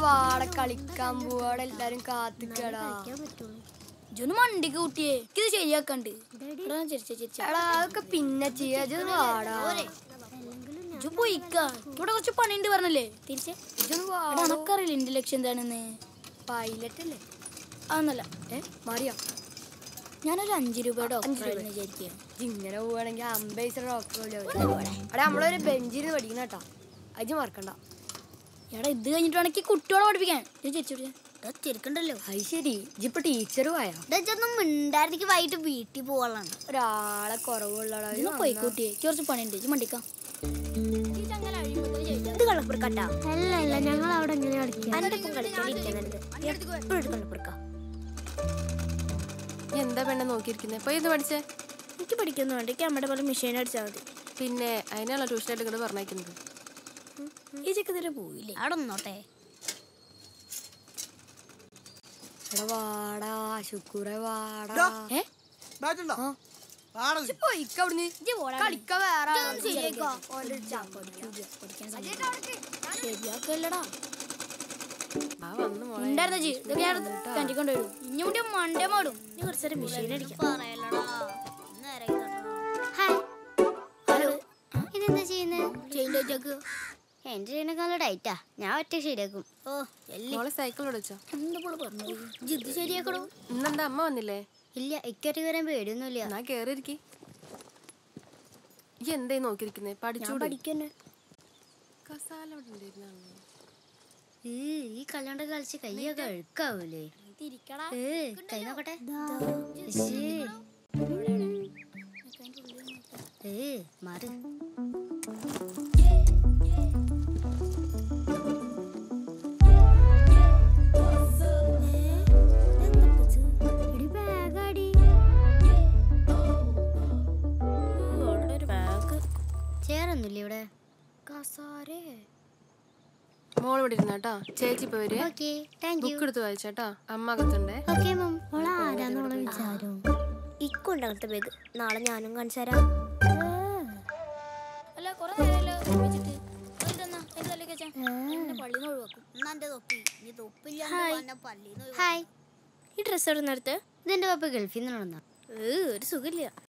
വാട കളിക്കാൻ പോവാടെ എല്ലാരും കാത്തിക്കടാ ജുന് മണ്ടിക്ക് കൂട്ടിയേ ഇത് ശരിയാക്കണ്ട് എടാ, ചിരിച്ച, ചിരിച്ച. എടാ അതൊക്കെ പിന്നെ ചെയ്യാ ഇജ്ജ് വാടാ ഇജ്ജ് പോയിക്ക ഇവിടെ കുറച്ച് പണിയുണ്ട് പറഞ്ഞല്ലേ തിരിച്ചേ ഇജ്ജ് എടാ, വാടാ എനക്കറിയില്ല എന്റെ ലക്ഷ്യം എന്താണെന്ന് പൈലറ്റ് അല്ലേ അതൊന്നല്ല ഏ മാറിയോ ഞാനൊരു അഞ്ചു രൂപയുടെ അഞ്ച് ഓഫർ രൂപ. വിചാരിക്കുക ഇജ്ജ് ഇങ്ങനെ പോവാണെങ്കിൽ അമ്പത് ഡോക്ടർ എടാ നമ്മളൊരു ബെഞ്ചിൽ പഠിക്കുന്ന കേട്ടാ അജ് മറക്കണ്ട എടാ ഇത് കഴിഞ്ഞിട്ട് വേണമെങ്കിൽ കുട്ടികളെ പഠിപ്പിക്കാൻ ഇത് ചിരിച്ചു ചെറുക്കണ്ടല്ലോ അത് ശരി ഇജിപ്പോ ടീച്ചറും ആയാ ഇതൊന്നും മിണ്ടായിരുന്നെങ്കിൽ വൈകിട്ട് വീട്ടിൽ പോകാനാണ് ഒരാളെ കുറവുള്ളടാ ഇന്ന് പോയി കൂട്ടിയേ കുറച്ച് പണിയുണ്ട് ഇജ്ജ് മണ്ടിക്കാം ഇത് കള്ളപ്പുറക്കാട്ടാ അല്ല അല്ല ഞങ്ങൾ അവിടെ എങ്ങനെ കളിക്കാം എന്റെ ഒപ്പം കളിക്കാനിരിക്കുന്നുണ്ട് എപ്പോഴും കള്ളപ്പുറക്ക എന്താ പെണ്ണെ നോക്കിയിരിക്കുന്നത് പോയി ഇത് പഠിച്ചേ എനിക്ക് പഠിക്കുന്നു വേണ്ട എനിക്ക് അമ്മയുടെ പോലെ മെഷീൻ അടിച്ചാൽ മതി പിന്നെ അതിനാണല്ലോ ട്യൂഷനായിട്ട് ഇങ്ങോട്ട് പറഞ്ഞേക്കുന്നത് ഈ ചെക്ക് ഇതുവരെ പോയില്ലേ അവിടെ നിന്നോട്ടെ എടാ വാടാ ശുക്കൂറെ വാടാ ഡാ. ഏ ബാറ്റ് ഉണ്ടോ ആ. ആടാ ഇജ്ജ് പോയിക്ക അവിടുന്ന് കളിക്ക വേറെ ആളെ ശരിയാക്കാം. ഓൻ്റെ ഒരു ചാപ്പ. ശരിയാക്കല്ലടാ ആ വന്ന് മോളെ ഉണ്ടായിരുന്ന ജി ഇതൊക്കെ ഞാൻ കണ്ടിക്കൊണ്ട് വരും ഇനി മുടി മണ്ടേ മാടും ഇനി കുറച്ച് നേരം മെഷീൻ അടിക്കാം ഹലോ ഇതെന്താ ചെയ്യുന്നത് ചെയ്യേണ്ട ചെക്ക് എന്റെ ചെയ്യുന്നേക്കാളും ഡൈറ്റാ ഞാൻ ഒറ്റ ശരിയാക്കും ഓ എല്ലാം മോളെ സൈക്കിൾ ഓടിച്ചോ എന്താ പോലെ പറഞ്ഞത് ജിദ്ദ് ശരിയാക്കടോ ഇന്നെന്താ അമ്മ വന്നില്ലേ ഇല്ല ഇക്കൊറ്റ വരാൻ പേടിയൊന്നുമില്ല എന്നാ കേറിയിരിക്കി ഈ എന്തേ നോക്കിയിരിക്കുന്നേ പഠിച്ചൂടെ പഠിക്കന്നെ കസാല അവിടെ ഉണ്ടായിരുന്നാണല്ലോ ഈ കല്യാണം കളിച്ച് കയ്യൊക്കെ അഴുക്കാവൂലേ തിരിക്കടാ ഏ കൈ നോക്കട്ടെ ശ്ശേ. ഏ മാറി ചേരൊന്നുമില്ല ഇവിടെ കസാരേ മോൾ ഇവിടെ ഇരുന്നാട്ടാ ചേച്ചി ഇപ്പൊ വരെ ഓക്കെ താങ്ക് യു ബുക്ക് എടുത്ത് വായിച്ചാട്ടാ അമ്മ അകത്തുണ്ടേ ഓക്കെ മം ഓള ആരാന്നുള്ള വിചാരം ഇക്കുണ്ടകത്തെ ബാഗ് നാളെ ഞാനും കാണിച്ചു തരാം അല്ല കുറെ നേരമല്ലോ വെച്ചിട്ട് ഇതെന്നാ എന്റെ തലേക്ക് വെച്ചാ എന്നെ പള്ളിന്ന് ഒഴിവാക്കും ഹായ് ഈ ഡ്രസ്സ് എവിടെ നിന്ന് എടുത്ത് ഇതെന്റെ പപ്പ ഗൾഫിൽ നിന്ന് ഒരു സുഖമില്ല